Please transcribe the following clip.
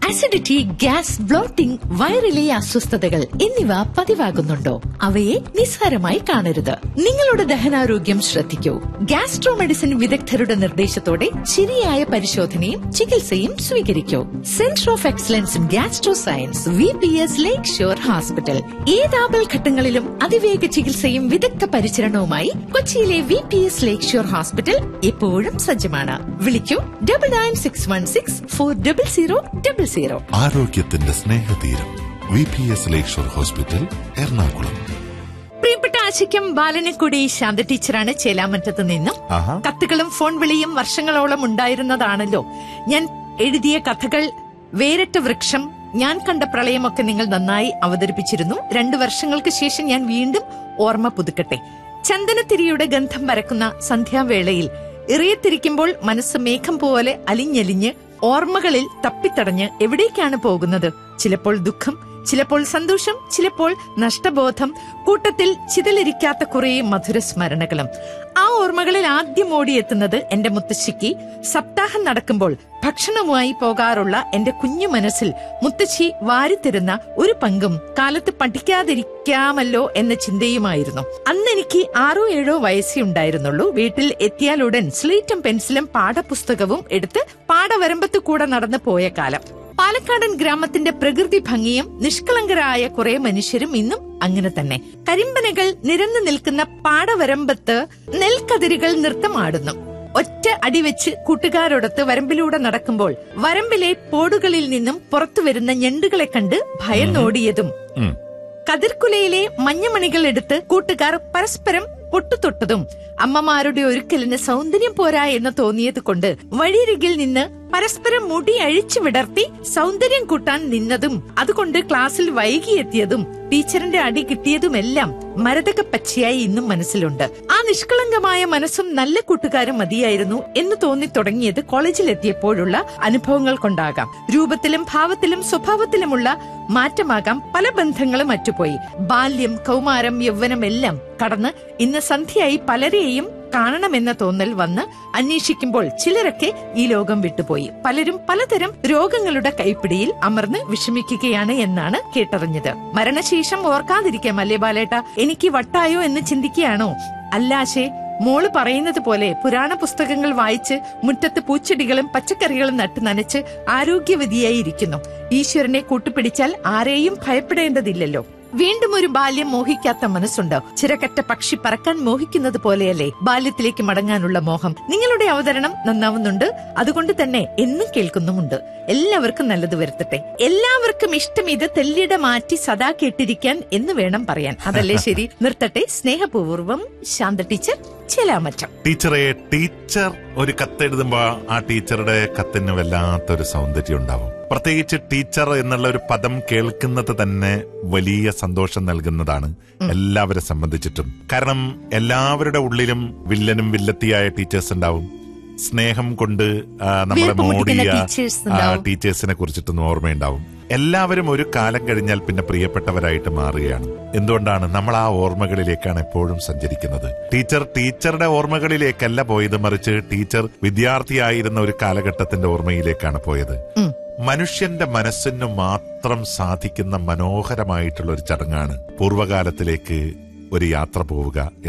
Acidity gas blotting വയറിലെ അസ്വസ്ഥതകൾ എന്നിവ പതിവാകുന്നുണ്ടോ അവയെ നിസ്സാരമായി കാണരുത് നിങ്ങളുടെ ദഹനാരോഗ്യം ശ്രദ്ധിക്കൂ ഗ്യാസ്ട്രോ മെഡിസിൻ വിദഗ്ധരുടെ നിർദ്ദേശത്തോടെ ശരിയായ പരിശോധനയും ചികിത്സയും സ്വീകരിക്കൂ centre of excellence in gastro science V P S lake shore hospital ഏത് ആപൽഘട്ടങ്ങളിലും അതിവേഗ ചികിത്സയും വിദഗ്ധ പരിചരണവുമായി കൊച്ചിയിലെ V P S lake shore hospital എപ്പോഴും സജ്ജമാണ് വിളിക്കൂ double nine six one six four double zero double zero ആരോഗ്യത്തിന്റെ സ്നേഹതീരം V P S lakeshore hospital Ernakulam പ്രിയപ്പെട്ട ആശിക്യം ബാലനെക്കൂടി ശാന്ത ടീച്ചറാണ് ചേലാമറ്റത്ത് നിന്നും ആഹാ. കത്തുകളും ഫോൺ വിളിയും വർഷങ്ങളോളം ഉണ്ടായിരുന്നതാണല്ലോ ഞാൻ എഴുതിയ കഥകൾ വേറിട്ട വൃക്ഷം ഞാൻ കണ്ട പ്രളയമൊക്കെ നിങ്ങൾ നന്നായി അവതരിപ്പിച്ചിരുന്നു രണ്ടു വർഷങ്ങൾക്ക് ശേഷം ഞാൻ വീണ്ടും ഓർമ്മ പുതുക്കട്ടെ ചന്ദനത്തിരിയുടെ ഗന്ധം പരക്കുന്ന സന്ധ്യാവേളയിൽ ഇറിയത്തിരിക്കുമ്പോൾ മനസ്സ് മേഘം പോലെ അലിഞ്ഞലിഞ്ഞ് ഓർമ്മകളിൽ തപ്പിത്തടഞ്ഞ് എവിടേക്കാണ് പോകുന്നത് ചിലപ്പോൾ ദുഃഖം ചിലപ്പോൾ സന്തോഷം ചിലപ്പോൾ നഷ്ടബോധം കൂട്ടത്തിൽ ചിതലിരിക്കാത്ത കുറെ മധുര സ്മരണകളും ആ ഓർമ്മകളിൽ ആദ്യം ഓടിയെത്തുന്നത് എന്റെ മുത്തശ്ശിക്ക് സപ്താഹം നടക്കുമ്പോൾ ഭക്ഷണവുമായി പോകാറുള്ള എന്റെ കുഞ്ഞു മനസ്സിൽ മുത്തശ്ശി വാരിത്തരുന്ന ഒരു പങ്കും കാലത്ത് പഠിക്കാതിരിക്കാമല്ലോ എന്ന ചിന്തയുമായിരുന്നു അന്ന് എനിക്ക് ആറോ ഏഴോ വയസ്സേ ഉണ്ടായിരുന്നുള്ളൂ വീട്ടിൽ എത്തിയാലുടൻ സ്ലേറ്റും പെൻസിലും പാഠപുസ്തകവും എടുത്ത് പാടവരമ്പത്ത് കൂടെ നടന്നു പോയ കാലം പാലക്കാടൻ ഗ്രാമത്തിന്റെ പ്രകൃതി ഭംഗിയും നിഷ്കളങ്കരായ കുറെ മനുഷ്യരും ഇന്നും അങ്ങനെ തന്നെ കരിമ്പനകൾ നിരന്നു നിൽക്കുന്ന പാടവരമ്പത്ത് നെൽക്കതിരുകൾ നൃത്തമാടുന്നു ഒറ്റ അടിവെച്ച് കൂട്ടുകാരോടൊത്ത് വരമ്പിലൂടെ നടക്കുമ്പോൾ വരമ്പിലെ പോടുകളിൽ നിന്നും പുറത്തു വരുന്ന ഞണ്ടുകളെ കണ്ട് ഭയന്നോടിയതും ഉം. കതിർക്കുലയിലെ മഞ്ഞമണികൾ എടുത്ത് കൂട്ടുകാർ പരസ്പരം പൊട്ടുതൊട്ടതും അമ്മമാരുടെ ഒരുക്കലിന് സൗന്ദര്യം പോരാ എന്ന് തോന്നിയത് കൊണ്ട് വഴിയരികിൽ നിന്ന് പരസ്പരം മുടി അഴിച്ചു വിടർത്തി സൗന്ദര്യം കൂട്ടാൻ നിന്നതും അതുകൊണ്ട് ക്ലാസ്സിൽ വൈകിയെത്തിയതും ടീച്ചറിന്റെ അടി കിട്ടിയതുമെല്ലാം മരതക പച്ചയായി ഇന്നും മനസ്സിലുണ്ട് ആ നിഷ്കളങ്കമായ മനസ്സും നല്ല കൂട്ടുകാരും മതിയായിരുന്നു എന്ന് തോന്നി തുടങ്ങിയത് കോളേജിലെത്തിയപ്പോഴുള്ള അനുഭവങ്ങൾ കൊണ്ടാകാം രൂപത്തിലും ഭാവത്തിലും സ്വഭാവത്തിലുമുള്ള മാറ്റമാകാം പല ബന്ധങ്ങളും അറ്റുപോയി ബാല്യം കൗമാരം യൗവനം എല്ലാം കടന്ന് ഇന്ന് സന്ധ്യയായി പലരെയും കാണണമെന്ന തോന്നൽ വന്ന് അന്വേഷിക്കുമ്പോൾ ചിലരൊക്കെ ഈ ലോകം വിട്ടുപോയി പലരും പലതരം രോഗങ്ങളുടെ കൈപ്പിടിയിൽ അമർന്ന് വിഷമിക്കുകയാണ് എന്നാണ് കേട്ടറിഞ്ഞത് മരണശേഷം ഓർക്കാതിരിക്കാം അല്ലേ ബാലേട്ട എനിക്ക് വട്ടായോ എന്ന് ചിന്തിക്കുകയാണോ അല്ലാശേ മോള് പറയുന്നത് പോലെ പുരാണ പുസ്തകങ്ങൾ വായിച്ച് മുറ്റത്ത് പൂച്ചെടികളും പച്ചക്കറികളും നട്ട് നനച്ച് ആരോഗ്യവതിയായി ഇരിക്കുന്നു ഈശ്വരനെ കൂട്ടുപിടിച്ചാൽ ആരെയും ഭയപ്പെടേണ്ടതില്ലല്ലോ വീണ്ടും ഒരു ബാല്യം മോഹിക്കാത്ത മനസ്സുണ്ടോ ചിരക്കറ്റ പക്ഷി പറക്കാൻ മോഹിക്കുന്നത് പോലെയല്ലേ ബാല്യത്തിലേക്ക് മടങ്ങാനുള്ള മോഹം നിങ്ങളുടെ അവതരണം നന്നാവുന്നുണ്ട് അതുകൊണ്ട് തന്നെ എന്നും കേൾക്കുന്നുമുണ്ട് എല്ലാവർക്കും നല്ലത് വരുത്തട്ടെ എല്ലാവർക്കും ഇഷ്ടം ഇത് തെല്ലിട മാറ്റി സദാ കേട്ടിരിക്കാൻ എന്ന് വേണം പറയാൻ അതല്ലേ ശരി നിർത്തട്ടെ സ്നേഹപൂർവ്വം ശാന്ത ടീച്ചർ ചെലാമറ്റം ടീച്ചറെ ടീച്ചർ ഒരു കത്തെഴുതുമ്പോ ആ ടീച്ചറുടെ കത്തിന് വല്ലാത്തൊരു സൗന്ദര്യം ഉണ്ടാവും പ്രത്യേകിച്ച് ടീച്ചർ എന്നുള്ള ഒരു പദം കേൾക്കുന്നത് തന്നെ വലിയ സന്തോഷം നൽകുന്നതാണ് എല്ലാവരെ സംബന്ധിച്ചിട്ടും കാരണം എല്ലാവരുടെ ഉള്ളിലും വില്ലനും വില്ലത്തിയായ ടീച്ചേഴ്സ് ഉണ്ടാവും സ്നേഹം കൊണ്ട് ആ, നമ്മളെ വീർപ്പ് മുട്ടിക്കുന്ന മോടിയ teachers ആ, ഉണ്ടാവും. ടീച്ചേഴ്സിനെ കുറിച്ചിട്ടൊന്നും ഓർമ്മയുണ്ടാവും എല്ലാവരും ഒരു കാലം കഴിഞ്ഞാൽ പിന്നെ പ്രിയപ്പെട്ടവരായിട്ട് മാറുകയാണ് എന്തുകൊണ്ടാണ് നമ്മൾ ആ ഓർമ്മകളിലേക്കാണ് എപ്പോഴും സഞ്ചരിക്കുന്നത് ടീച്ചർ ടീച്ചറുടെ ഓർമ്മകളിലേക്കല്ല പോയത് മറിച്ച് ടീച്ചർ വിദ്യാർത്ഥിയായിരുന്ന ഒരു കാലഘട്ടത്തിന്റെ ഓർമ്മയിലേക്കാണ് പോയത് ഉം. മനുഷ്യന്റെ മനസ്സിന് മാത്രം സാധിക്കുന്ന മനോഹരമായിട്ടുള്ള ഒരു ചടങ്ങാണ് പൂർവ്വകാലത്തിലേക്ക് ഒരു യാത്ര പോവുക